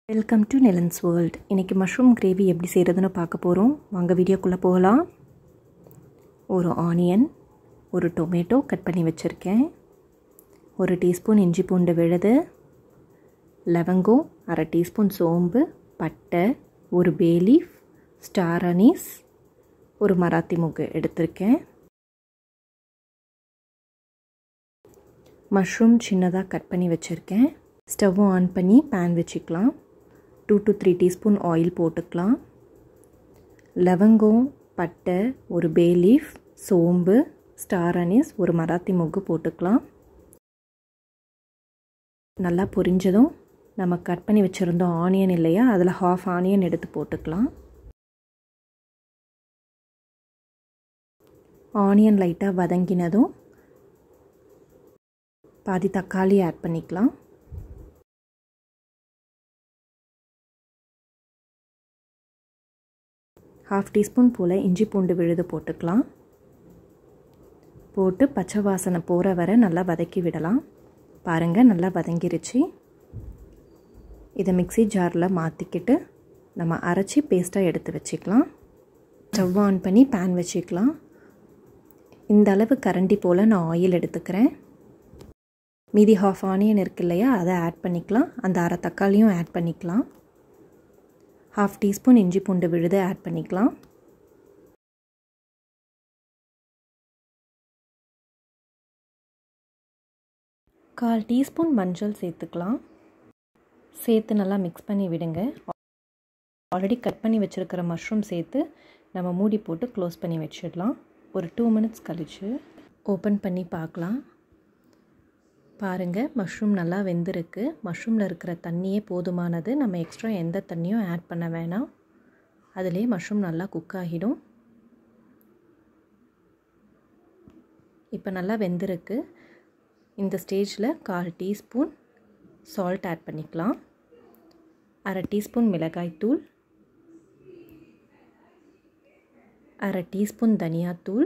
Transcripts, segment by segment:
welcome to Nilan's world இன்றைக்கி mushroom gravy எப்படி செய்கிறதுன்னு பார்க்க போகிறோம் வாங்க வீடியோக்குள்ளே போகலாம் ஒரு ஆனியன் ஒரு டொமேட்டோ கட் பண்ணி வச்சுருக்கேன் ஒரு டீஸ்பூன் இஞ்சி பூண்டு விழுது லவங்கம் அரை டீஸ்பூன் சோம்பு பட்டை ஒரு பேலீஃப் ஸ்டார் அனீஸ் ஒரு மராத்தி முக்கு எடுத்திருக்கேன் மஷ்ரூம் சின்னதாக கட் பண்ணி வச்சுருக்கேன் ஸ்டவ்வும் ஆன் பண்ணி பேன் வச்சுக்கலாம் two to three teaspoon oil போட்டுக்கலாம் லவங்கம் பட்டை ஒரு பே லீஃப் சோம்பு ஸ்டார் அனீஸ் ஒரு மராத்தி மொக்கு போட்டுக்கலாம் நல்லா பொரிஞ்சதும் நம்ம கட் பண்ணி வச்சுருந்தோம் ஆனியன் இல்லையா அதில் ஹாஃப் ஆனியன் எடுத்து போட்டுக்கலாம் ஆனியன் லைட்டாக வதங்கினதும் பாதி தக்காளி ஆட் பண்ணிக்கலாம் ஹாஃப் டீஸ்பூன் போல் இஞ்சி பூண்டு விழுது போட்டுக்கலாம் போட்டு பச்சை வாசனை போகிற வரை நல்லா வதக்கி விடலாம் பாருங்கள் நல்லா வதங்கிருச்சு இதை மிக்சி ஜாரில் மாற்றிக்கிட்டு நம்ம அரைச்சி பேஸ்ட்டாக எடுத்து வச்சுக்கலாம் ஸ்டவ் ஆன் பண்ணி பேன் வச்சுக்கலாம் இந்த அளவு கரண்டி போல் நான் ஆயில் எடுத்துக்கிறேன் மீதி ஹாஃப் ஆனியன் இருக்கு இல்லையா அதை ஆட் பண்ணிக்கலாம் அந்த அரை தக்காளியும் ஆட் பண்ணிக்கலாம் ஹாஃப் டீஸ்பூன் இஞ்சி பூண்டு விழுது ஆட் பண்ணிக்கலாம் கால் டீஸ்பூன் மஞ்சள் சேர்த்துக்கலாம் சேர்த்து நல்லா மிக்ஸ் பண்ணி விடுங்க ஆல்ரெடி கட் பண்ணி வச்சுருக்கிற மஷ்ரூம் சேர்த்து நம்ம மூடி போட்டு க்ளோஸ் பண்ணி வச்சிடலாம் ஒரு டூ மினிட்ஸ் கழித்து ஓப்பன் பண்ணி பார்க்கலாம் பாருங்கள் மஷ்ரூம் நல்லா வெந்திருக்கு மஷ்ரூமில் இருக்கிற தண்ணியே போதுமானது நம்ம எக்ஸ்ட்ரா எந்த தண்ணியும் ஆட் பண்ண வேணாம் அதிலே மஷ்ரூம் நல்லா குக் ஆகிடும் இப்போ நல்லா வெந்திருக்கு இந்த ஸ்டேஜில் கால் டீஸ்பூன் சால்ட் ஆட் பண்ணிக்கலாம் அரை டீஸ்பூன் மிளகாய்த்தூள் அரை டீஸ்பூன் தனியாத்தூள்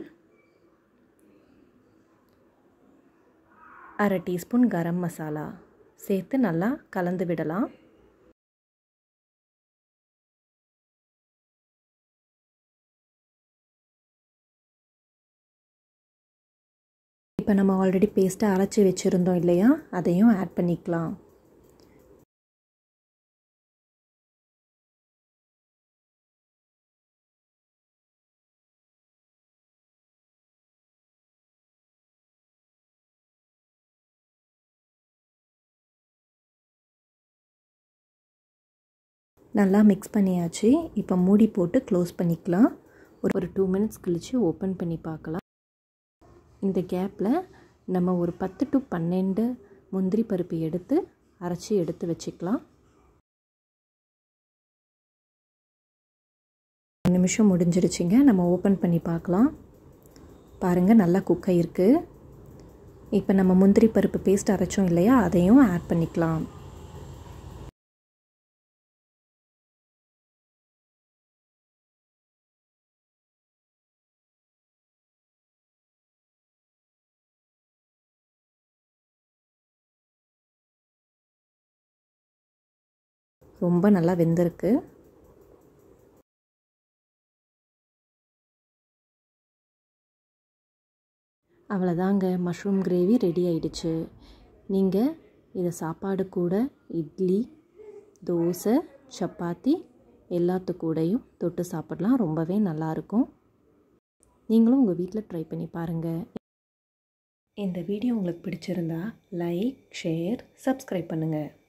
அரை டீஸ்பூன் கரம் மசாலா சேர்த்து நல்லா கலந்து விடலாம் இப்போ நம்ம ஆல்ரெடி பேஸ்ட்டை அரைச்சி வச்சுருந்தோம் இல்லையா அதையும் ஆட் பண்ணிக்கலாம் நல்லா மிக்ஸ் பண்ணியாச்சு இப்போ மூடி போட்டு க்ளோஸ் பண்ணிக்கலாம் ஒரு ஒரு டூ மினிட்ஸ் கழித்து ஓப்பன் பண்ணி பார்க்கலாம் இந்த கேப்பில் நம்ம ஒரு பத்து டு பன்னெண்டு முந்திரி பருப்பு எடுத்து அரைச்சி எடுத்து வச்சுக்கலாம் ஒரு நிமிஷம் முடிஞ்சிருச்சுங்க நம்ம ஓப்பன் பண்ணி பார்க்கலாம் பாருங்கள் நல்லா குக் ஆகிருக்கு இப்போ நம்ம முந்திரி பருப்பு பேஸ்ட் அரைச்சோம் இல்லையா அதையும் ஆட் பண்ணிக்கலாம் ரொம்ப நல்லா வெந்திருக்கு அவ்வளோதாங்க மஷ்ரூம் கிரேவி ரெடி ஆயிடுச்சு நீங்கள் இதை சாப்பாடு கூட இட்லி தோசை சப்பாத்தி எல்லாத்து கூடையும் தொட்டு சாப்பிடலாம் ரொம்பவே நல்லாயிருக்கும் நீங்களும் உங்கள் வீட்டில் ட்ரை பண்ணி பாருங்கள் இந்த வீடியோ உங்களுக்கு பிடிச்சிருந்தா லைக் ஷேர் சப்ஸ்கிரைப் பண்ணுங்கள்